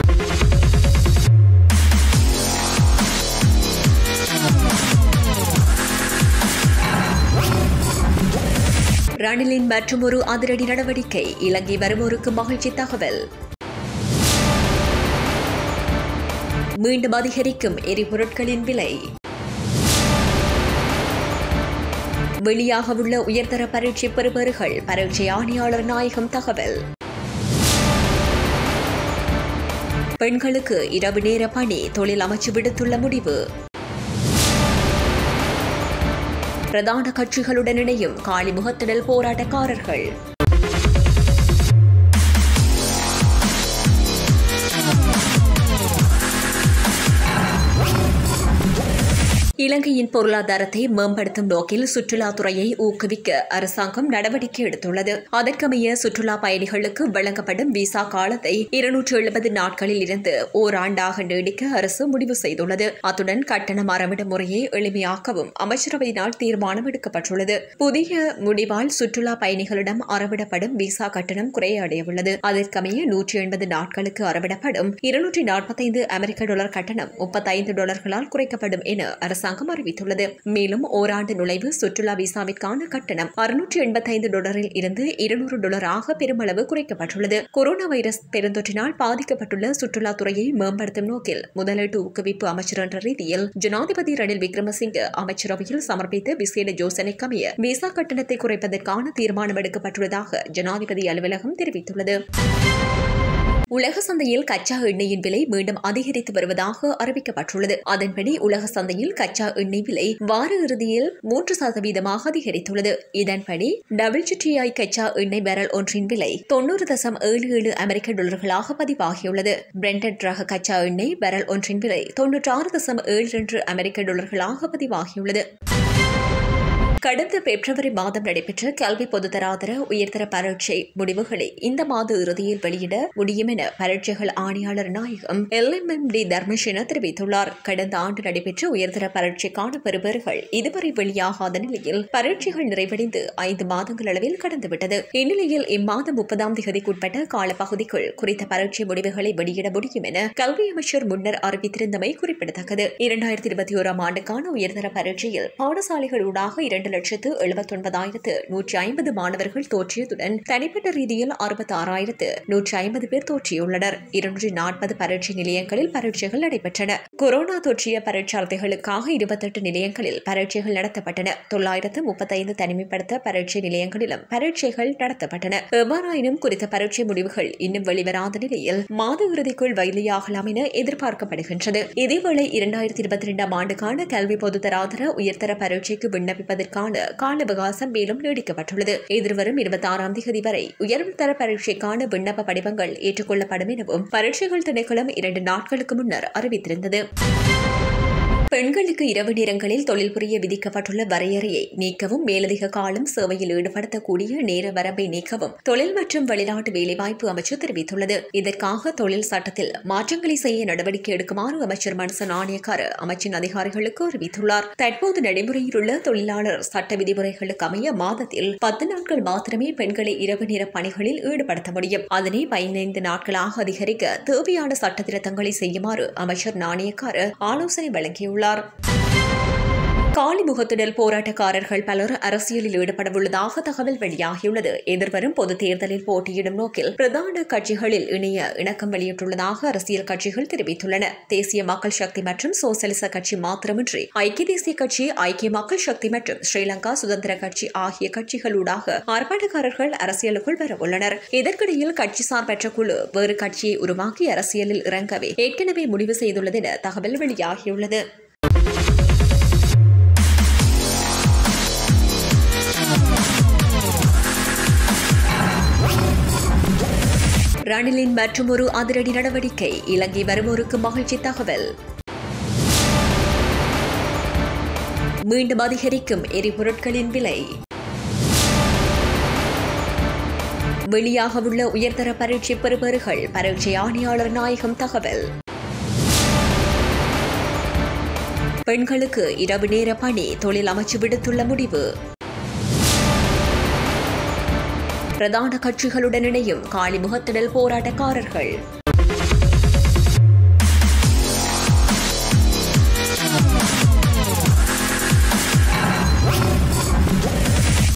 ரணிலின் மற்றுமொரு அதிரடி நடவடிக்கை இலங்கை வருவோருக்கு மகிழ்ச்சி தகவல் மீண்டும் அதிகரிக்கும் எரிபொருட்களின் விலை வெளியாகவுள்ள உயர்தர பரீட்சை பெறுபவர்கள் பரீட்சை ஆணையாளர் நாயகம் தகவல் பெண்களுக்கு இரவு நேர பணி தொழில் அமைச்சு விடுத்துள்ள முடிவு பிரதான கட்சிகளுடன் இணையும் காலிமுகத்திடல் போராட்டக்காரர்கள் இலங்கையின் பொருளாதாரத்தை மேம்படுத்தும் நோக்கில் சுற்றுலாத்துறையை ஊக்குவிக்க அரசாங்கம் நடவடிக்கை எடுத்துள்ளது அதற்கமைய சுற்றுலா பயணிகளுக்கு வழங்கப்படும் விசா காலத்தை இருநூற்று எழுபது நாட்களில் இருந்து ஓராண்டாக நீடிக்க அரசு முடிவு செய்துள்ளது அத்துடன் கட்டண மரபிட முறையை எளிமையாக்கவும் அமைச்சரவையினால் தீர்மானம் எடுக்கப்பட்டுள்ளது புதிய முடிவால் சுற்றுலா பயணிகளிடம் அறவிடப்படும் விசா கட்டணம் குறைய அடையவுள்ளது அதற்கமைய நூற்றி எண்பது நாட்களுக்கு அறவிடப்படும் இருநூற்றி நாற்பத்தைந்து அமெரிக்க டாலர் கட்டணம் முப்பத்தைந்து டாலர்களால் குறைக்கப்படும் என அரசாங்கம் அறிவித்துள்ளது மேலும் ஓராண்டு நுழைவு சுற்றுலா விசாவிற்கான கட்டணம் அறுநூற்றி எண்பத்தைந்து டாலரில் இருந்து இருநூறு டாலராக பெருமளவு குறைக்கப்பட்டுள்ளது கொரோனா வைரஸ் பெருந்தொற்றினால் பாதிக்கப்பட்டுள்ள சுற்றுலாத்துறையை மேம்படுத்தும் நோக்கில் முதலீட்டு ஊக்குவிப்பு அமைச்சர் என்ற ரீதியில் ஜனாதிபதி ரணில் விக்ரமசிங்கே அமைச்சரவையில் சமர்ப்பித்த விசேட யோசனைக்கமைய விசா கட்டணத்தை குறைப்பதற்கான தீர்மானம் எடுக்கப்பட்டுள்ளதாக ஜனாதிபதி அலுவலகம் தெரிவித்துள்ளது உலக சந்தையில் கச்சா எண்ணெயின் விலை மீண்டும் அதிகரித்து வருவதாக அறிவிக்கப்பட்டுள்ளது அதன்படி உலக சந்தையில் கச்சா எண்ணெய் விலை வார இறுதியில் மூன்று சதவீதமாக அதிகரித்துள்ளது இதன்படி டபிள்யூடிஐ கச்சா எண்ணெய் பேரல் ஒன்றின் விலை தொன்னூறு தசம் ஏழு ஏழு அமெரிக்க டாலர்களாக பதிவாகியுள்ளது பிரெண்டட் ரக கச்சா எண்ணெய் பேரல் ஒன்றின் விலை தொன்னூற்று ஆறு தசம் ஏழு இரண்டு அமெரிக்க டாலர்களாக பதிவாகியுள்ளது கடந்த பிப்ரவரி மாதம் நடைபெற்ற கல்வி பொதுத்தராதர உயர்தர பரீட்சை முடிவுகளை இந்த மாத இறுதியில் வெளியிட முடியும் என பரீட்சைகள் ஆணையாளர் நாயகம் L M M D Dharmesh தெரிவித்துள்ளார் கடந்த ஆண்டு நடைபெற்ற உயர்தர பரீட்சைக்கான பெறுபேறுகள் இதுவரை வெளியாகாத நிலையில் பரீட்சைகள் நிறைவடைந்து ஐந்து மாதங்கள் அளவில் கடந்துவிட்டது இந்நிலையில் இம்மாதம் முப்பதாம் தேதிக்குட்பட்ட காலப்பகுதிக்குள் குறித்த பரீட்சை முடிவுகளை வெளியிட முடியும் என கல்வி அமைச்சர் முன்னர் அறிவித்திருந்தமை குறிப்பிடத்தக்கது இரண்டாயிரத்தி இருபத்தி ஓராம் ஆண்டுக்கான உயர்தர பரீட்சையில் பாடசாலைகளூடாக இரண்டு லட்சத்து எழுபத்தொன்பதாயிரத்து நூற்றி ஐம்பது மாணவர்கள் தோற்றியதுடன் தனிப்பட்ட ரீதியில் அறுபத்தி ஆறாயிரத்து நூற்றி ஐம்பது பேர் தோற்றியுள்ளனர் இருநூற்றி நாற்பது பரீட்சை நிலையங்களில் பரீட்சைகள் நடைபெற்றன கொரோனா தொற்றிய பரீட்சார்த்திகளுக்காக இருபத்தெட்டு நிலையங்களில் பரீட்சைகள் நடத்தப்பட்டன தொள்ளாயிரத்து முப்பத்தைந்து தனிமைப்படுத்த பரீட்சை நிலையங்களிலும் பரீட்சைகள் நடத்தப்பட்டன எவ்வாறாயினும் குறித்த பரீட்சை முடிவுகள் இன்னும் வெளிவராத நிலையில் மாத இறுதிக்குள் வெளியாகலாம் என எதிர்பார்க்கப்படுகின்றது இதேவேளை இரண்டாயிரத்தி இருபத்தி இரண்டாம் ஆண்டுக்கான கல்வி பொதுத்தராதர உயர்தர பரீட்சைக்கு விண்ணப்பிப்பதற்கான கால அவகாசம் மேலும் நீடிக்கப்பட்டுள்ளது எதிர்வரும் இருபத்தி ஆறாம் தேதி வரை உயர்தர பரீட்சைக்கான விண்ணப்ப படிவங்கள் ஏற்றுக்கொள்ளப்படும் எனவும் பரீட்சைகள் திணைக்களம் இரண்டு நாட்களுக்கு முன்னர் அறிவித்திருந்தது பெண்களுக்கு இரவு நேரங்களில் தொழில் புரிய விதிக்கப்பட்டுள்ள வரையறையை நீக்கவும் மேலதிக காலம் சேவையில் ஈடுபடுத்தக்கூடிய நேர வரம்பை நீக்கவும் தொழில் மற்றும் வெளிநாட்டு வேலைவாய்ப்பு அமைச்சர் தெரிவித்துள்ளது இதற்காக தொழில் சட்டத்தில் மாற்றங்களை செய்ய நடவடிக்கை எடுக்குமாறு அமைச்சர் மனச நாணயக்கார அமைச்சின் அதிகாரிகளுக்கு அறிவித்துள்ளார் தற்போது நடைமுறையில் உள்ள தொழிலாளர் சட்ட விதிமுறைகளுக்கு அமைய மாதத்தில் பத்து நாட்கள் மாத்திரமே பெண்களை இரவு நேர பணிகளில் ஈடுபடுத்த முடியும் அதனை பதினைந்து நாட்களாக அதிகரிக்க தேவையான சட்ட திருத்தங்களை செய்யுமாறு அமைச்சர் நாணயக்கார ஆலோசனை வழங்கியுள்ளார் காலிமுகத்திடல் போராட்டக்காரர்கள் பலர் அரசியலில் ஈடுபடவுள்ளதாக தகவல் வெளியாகியுள்ளது எதிர்வரும் பொதுத் தேர்தலில் போட்டியிடும் நோக்கில் பிரதான கட்சிகளில் இணைய இணக்கம் வெளியிட்டுள்ளதாக அரசியல் கட்சிகள் தெரிவித்துள்ளன தேசிய மக்கள் சக்தி மற்றும் சோசலிச கட்சி மாத்திரமின்றி ஐக்கிய தேசிய கட்சி ஐக்கிய மக்கள் சக்தி மற்றும் ஸ்ரீலங்கா சுதந்திர கட்சி ஆகிய கட்சிகளூடாக ஆர்ப்பாட்டக்காரர்கள் அரசியலுக்குள் வரவுள்ளனர் இதற்கிடையில் கட்சி சார்பற்ற குழு வேறு கட்சியை உருவாக்கி அரசியலில் இறங்கவே ஏற்கனவே முடிவு செய்துள்ளது என தகவல் வெளியாகியுள்ளது ரணிலின் மற்றுமொரு அதிரடி நடவடிக்கை இலங்கை வருவோருக்கு மகிழ்ச்சி தகவல் மீண்டும் அதிகரிக்கும் எரிபொருட்களின் விலை வெளியாகவுள்ள உயர்தர பரீட்சை பெறுபேறுகள் பரீட்சை ஆணையாளர் நாயகம் தகவல் பெண்களுக்கு இரவு நேர பணி தொழில் அமைச்சு விடுத்துள்ள முடிவு பிரதான கட்சிகளுடன் இணையும் காலிமுகத்திடல் போராட்டக்காரர்கள்